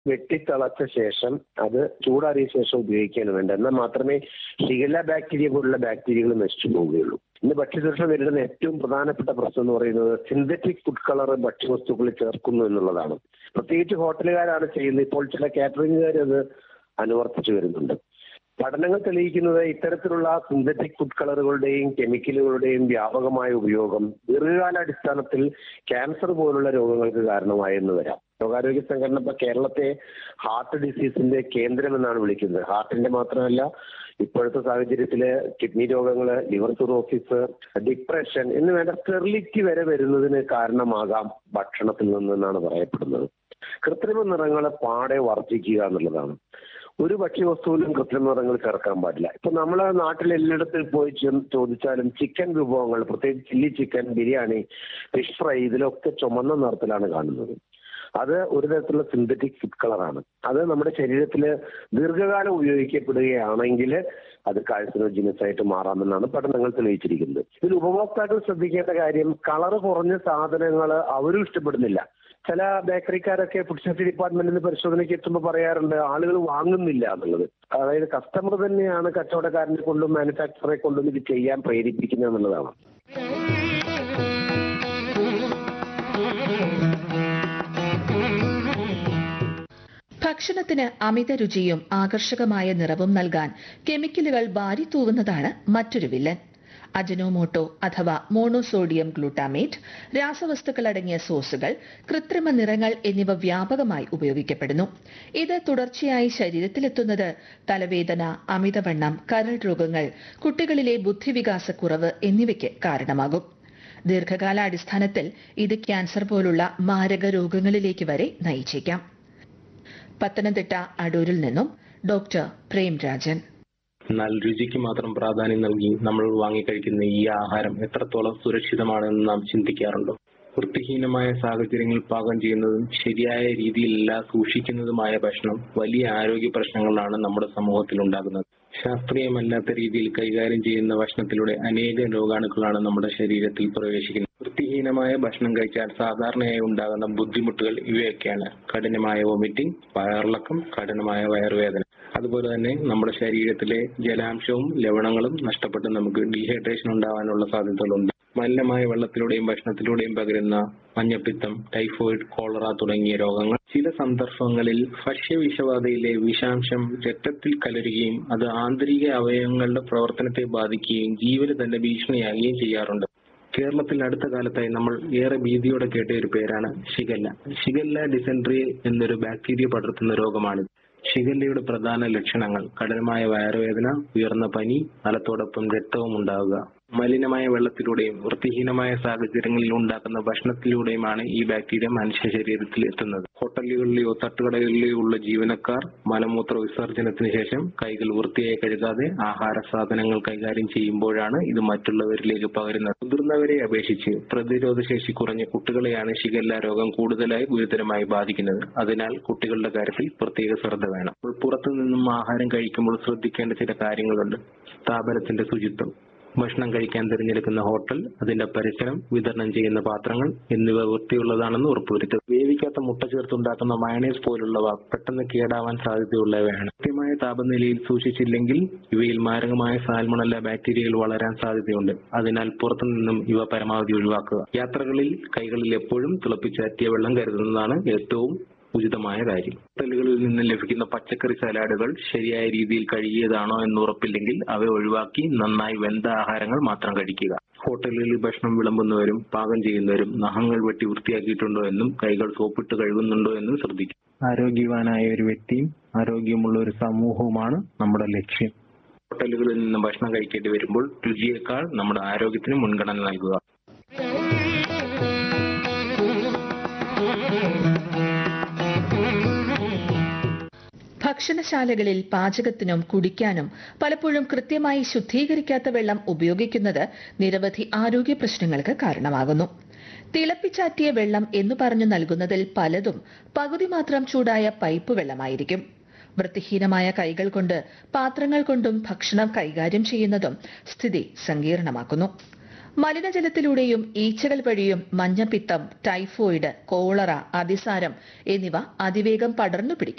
വെട്ടിത്തിളച്ച ശേഷം അത് ചൂടാറിയ ശേഷം ഉപയോഗിക്കുകയാണ് വേണ്ടത് എന്നാൽ മാത്രമേ ഷിഗല്ല ബാക്ടീരിയ പോലുള്ള ബാക്ടീരിയകൾ നശിച്ചു പോവുകയുള്ളൂ ഇന്ന് ഭക്ഷ്യസുരക്ഷ നേരിടുന്ന ഏറ്റവും പ്രധാനപ്പെട്ട പ്രശ്നം എന്ന് പറയുന്നത് സിന്തറ്റിക് ഫുഡ് കളർ ഭക്ഷ്യവസ്തുക്കളിൽ ചേർക്കുന്നു എന്നുള്ളതാണ് പ്രത്യേകിച്ച് ഹോട്ടലുകാരാണ് ചെയ്യുന്നത് ഇപ്പോൾ ചില കാറ്ററിംഗുകാർ അത് അനുവർത്തിച്ചു വരുന്നുണ്ട് പഠനങ്ങൾ തെളിയിക്കുന്നത് ഇത്തരത്തിലുള്ള സിന്തറ്റിക് ഫുഡ് കളറുകളുടെയും കെമിക്കലുകളുടെയും വ്യാപകമായ ഉപയോഗം ദീർഘകാലാടിസ്ഥാനത്തിൽ ക്യാൻസർ പോലുള്ള രോഗങ്ങൾക്ക് കാരണമായെന്ന് വരാം ലോകാരോഗ്യ സംഘടന ഇപ്പൊ കേരളത്തെ ഹാർട്ട് ഡിസീസിന്റെ കേന്ദ്രം എന്നാണ് വിളിക്കുന്നത് ഹാർട്ടിന്റെ മാത്രമല്ല ഇപ്പോഴത്തെ സാഹചര്യത്തില് കിഡ്നി രോഗങ്ങള് ലിവർ സിറോസിസ് ഡിപ്രഷൻ എന്ന് വേണ്ട സ്റ്റെറിലിറ്റി വരെ വരുന്നതിന് കാരണമാകാം ഭക്ഷണത്തിൽ നിന്നെന്നാണ് പറയപ്പെടുന്നത് കൃത്രിമ നിറങ്ങൾ പാടെ വർദ്ധിക്കുക എന്നുള്ളതാണ് ഒരു ഭക്ഷ്യവസ്തുവിലും കൃത്രിമ നിറങ്ങൾ ചേർക്കാൻ പാടില്ല ഇപ്പൊ നമ്മളെ നാട്ടിൽ എല്ലായിടത്തും പോയി ചെന്ന് ചോദിച്ചാലും ചിക്കൻ വിഭവങ്ങൾ പ്രത്യേകിച്ച് chilli chicken biryani fish fry ഇതിലൊക്കെ ചുമന്ന നിറത്തിലാണ് കാണുന്നത് അത് ഒരു തരത്തിലുള്ള സിന്തറ്റിക് ഫുഡ് കളറാണ് അത് നമ്മുടെ ശരീരത്തിൽ ദീർഘകാലം ഉപയോഗിക്കപ്പെടുകയാണെങ്കിൽ അത് കാഴ്ചനോജിനസ് ആയിട്ട് മാറാമെന്നാണ് പഠനങ്ങൾ തെളിയിച്ചിരിക്കുന്നത് ഇതിൽ ഉപഭോക്താക്കൾ ശ്രദ്ധിക്കേണ്ട കാര്യം കളറ് കുറഞ്ഞ സാധനങ്ങൾ അവരും ഇഷ്ടപ്പെടുന്നില്ല ചില ബേക്കറിക്കാരൊക്കെ ഫുഡ് സേഫ്റ്റി ഡിപ്പാർട്ട്മെന്റിൽ നിന്ന് പരിശോധനയ്ക്ക് എത്തുമ്പോൾ പറയാറുണ്ട് ആളുകൾ വാങ്ങുന്നില്ല എന്നുള്ളത് അതായത് കസ്റ്റമർ തന്നെയാണ് കച്ചവടക്കാരനെ കൊണ്ടും മാനുഫാക്ചറെ കൊണ്ടും ഇത് ചെയ്യാൻ പ്രേരിപ്പിക്കുന്നത് എന്നുള്ളതാണ് ഭക്ഷണത്തിന് അമിത രുചിയും ആകർഷകമായ നിറവും നൽകാൻ കെമിക്കലുകൾ വാരിത്തൂവുന്നതാണ് മറ്റൊരു വില്ലൻ അജനോമോട്ടോ അഥവാ മോണോസോഡിയം ഗ്ലൂട്ടാമേറ്റ് രാസവസ്തുക്കൾ അടങ്ങിയ സോസുകൾ കൃത്രിമ നിറങ്ങൾ എന്നിവ വ്യാപകമായി ഉപയോഗിക്കപ്പെടുന്നു ഇത് തുടർച്ചയായി ശരീരത്തിലെത്തുന്നത് തലവേദന അമിതവണ്ണം കരൾ രോഗങ്ങൾ കുട്ടികളിലെ ബുദ്ധിവികാസക്കുറവ് എന്നിവയ്ക്ക് കാരണമാകും ദീർഘകാലാടിസ്ഥാനത്തിൽ ഇത് ക്യാൻസർ പോലുള്ള മാരക രോഗങ്ങളിലേക്ക് വരെ നയിച്ചേക്കാം പത്തനംതിട്ട അടൂരിൽ നിന്നും ഡോക്ടർ പ്രേംരാജൻ എന്നാൽ രുചിക്ക് മാത്രം പ്രാധാന്യം നൽകി നമ്മൾ വാങ്ങിക്കഴിക്കുന്ന ഈ ആഹാരം എത്രത്തോളം സുരക്ഷിതമാണെന്ന് നാം ചിന്തിക്കാറുണ്ടോ വൃത്തിഹീനമായ സാഹചര്യങ്ങളിൽ പാകം ചെയ്യുന്നതും ശരിയായ രീതിയിലല്ല സൂക്ഷിക്കുന്നതുമായ ഭക്ഷണം വലിയ ആരോഗ്യ പ്രശ്നങ്ങളാണ് നമ്മുടെ സമൂഹത്തിൽ ഉണ്ടാകുന്നത് ശാസ്ത്രീയമല്ലാത്ത രീതിയിൽ കൈകാര്യം ചെയ്യുന്ന ഭക്ഷണത്തിലൂടെ അനേകം രോഗാണുക്കളാണ് നമ്മുടെ ശരീരത്തിൽ പ്രവേശിക്കുന്നത് വൃത്തിഹീനമായ ഭക്ഷണം കഴിച്ചാൽ സാധാരണയായി ഉണ്ടാകുന്ന ബുദ്ധിമുട്ടുകൾ ഇവയൊക്കെയാണ് കഠിനമായ വോമിറ്റിംഗ് വയറിളക്കം കഠിനമായ വയറുവേദന അതുപോലെ തന്നെ നമ്മുടെ ശരീരത്തിലെ ജലാംശവും ലവണങ്ങളും നഷ്ടപ്പെട്ട് നമുക്ക് ഡീഹൈഡ്രേഷൻ ഉണ്ടാവാനുള്ള സാധ്യതകളുണ്ട് മലിനമായ വെള്ളത്തിലൂടെയും ഭക്ഷണത്തിലൂടെയും പകരുന്ന മഞ്ഞപ്പിത്തം ടൈഫോയിഡ് കോളറ തുടങ്ങിയ രോഗങ്ങൾ ചില സന്ദർഭങ്ങളിൽ ഭക്ഷ്യവിഷബാധയിലെ വിഷാംശം രക്തത്തിൽ കലരുകയും അത് ആന്തരിക അവയവങ്ങളുടെ പ്രവർത്തനത്തെ ബാധിക്കുകയും ജീവന് തന്നെ ഭീഷണിയാകുകയും ചെയ്യാറുണ്ട് കേരളത്തിൽ അടുത്ത കാലത്തായി നമ്മൾ ഏറെ ഭീതിയോടെ കേട്ട ഒരു പേരാണ് ഷിഗല്ല ഷിഗല്ല ഡിസെൻട്രി എന്നൊരു ബാക്ടീരിയ പടർത്തുന്ന രോഗമാണിത് ഷിഗല്ലയുടെ പ്രധാന ലക്ഷണങ്ങൾ കഠിനമായ വയറുവേദന ഉയർന്ന പനി മലത്തോടൊപ്പം രക്തവും ഉണ്ടാവുക മലിനമായ വെള്ളത്തിലൂടെയും വൃത്തിഹീനമായ സാഹചര്യങ്ങളിൽ ഉണ്ടാക്കുന്ന ഭക്ഷണത്തിലൂടെയുമാണ് ഈ ബാക്ടീരിയ മനുഷ്യ ശരീരത്തിൽ എത്തുന്നത് ഹോട്ടലുകളിലെയോ തട്ടുകടകളിലെയോ ഉള്ള ജീവനക്കാർ മലമൂത്ര വിസർജനത്തിന് ശേഷം കൈകൾ വൃത്തിയായി കഴുകാതെ ആഹാര സാധനങ്ങൾ കൈകാര്യം ചെയ്യുമ്പോഴാണ് ഇത് മറ്റുള്ളവരിലേക്ക് പകരുന്നത് മുതിർന്നവരെ അപേക്ഷിച്ച് പ്രതിരോധ ശേഷി കുറഞ്ഞ കുട്ടികളെയാണ് ഷിഗല്ല രോഗം കൂടുതലായി ഗുരുതരമായി ബാധിക്കുന്നത് അതിനാൽ കുട്ടികളുടെ കാര്യത്തിൽ പ്രത്യേക ശ്രദ്ധ വേണം പുറത്തു നിന്നും ആഹാരം കഴിക്കുമ്പോൾ ശ്രദ്ധിക്കേണ്ട ചില കാര്യങ്ങളുണ്ട് സ്ഥാപനത്തിന്റെ ശുചിത്വം ഭക്ഷണം കഴിക്കാൻ തിരഞ്ഞെടുക്കുന്ന ഹോട്ടൽ അതിന്റെ പരിസരം വിതരണം ചെയ്യുന്ന പാത്രങ്ങൾ എന്നിവ വൃത്തിയുള്ളതാണെന്ന് ഉറപ്പുവരുത്തുക വേവിക്കാത്ത മുട്ട ചേർത്തുണ്ടാക്കുന്ന മയണൈസ് പോലുള്ളവ പെട്ടെന്ന് കേടാവാൻ സാധ്യതയുള്ളവയാണ് കൃത്യമായ താപനിലയിൽ സൂക്ഷിച്ചില്ലെങ്കിൽ ഇവയിൽ മാരകമായ സാൽമണല്ല ബാക്ടീരിയകൾ വളരാൻ സാധ്യതയുണ്ട് അതിനാൽ പുറത്തുനിന്നും ഇവ പരമാവധി ഒഴിവാക്കുക യാത്രകളിൽ കൈകളിൽ എപ്പോഴും തിളപ്പിച്ചാറ്റിയ വെള്ളം കരുതുന്നതാണ് ഏറ്റവും ഉചിതമായ കാര്യം ഹോട്ടലുകളിൽ നിന്ന് ലഭിക്കുന്ന പച്ചക്കറി സലാഡുകൾ ശരിയായ രീതിയിൽ കഴുകിയതാണോ എന്ന് ഉറപ്പില്ലെങ്കിൽ അവ ഒഴിവാക്കി നന്നായി വെന്ത ആഹാരങ്ങൾ മാത്രം കഴിക്കുക ഹോട്ടലുകളിൽ ഭക്ഷണം വിളമ്പുന്നവരും പാകം ചെയ്യുന്നവരും നഖങ്ങൾ വെട്ടി വൃത്തിയാക്കിയിട്ടുണ്ടോ എന്നും കൈകൾ സോപ്പിട്ട് കഴുകുന്നുണ്ടോ എന്നും ശ്രദ്ധിക്കും ആരോഗ്യവാനായ ഒരു വ്യക്തിയും ആരോഗ്യമുള്ള ഒരു സമൂഹവുമാണ് നമ്മുടെ ലക്ഷ്യം ഹോട്ടലുകളിൽ നിന്ന് ഭക്ഷണം കഴിക്കേണ്ടി വരുമ്പോൾ രുചിയേക്കാൾ നമ്മുടെ ആരോഗ്യത്തിന് മുൻഗണന നൽകുക ഭക്ഷണശാലകളിൽ പാചകത്തിനും കുടിക്കാനും പലപ്പോഴും കൃത്യമായി ശുദ്ധീകരിക്കാത്ത വെള്ളം ഉപയോഗിക്കുന്നത് നിരവധി ആരോഗ്യ പ്രശ്നങ്ങൾക്ക് കാരണമാകുന്നു തിളപ്പിച്ചാറ്റിയ വെള്ളം എന്നു പറഞ്ഞു നൽകുന്നതിൽ പലതും പകുതി മാത്രം ചൂടായ പൈപ്പ് വെള്ളമായിരിക്കും വൃത്തിഹീനമായ കൈകൾ കൊണ്ട് പാത്രങ്ങൾ കൊണ്ടും ഭക്ഷണം കൈകാര്യം ചെയ്യുന്നതും സ്ഥിതി സങ്കീർണമാക്കുന്നു മലിനജലത്തിലൂടെയും ഈച്ചകൾ വഴിയും മഞ്ഞപ്പിത്തം ടൈഫോയിഡ് കോളറ അതിസാരം എന്നിവ അതിവേഗം പടർന്നു പിടിക്കുന്നു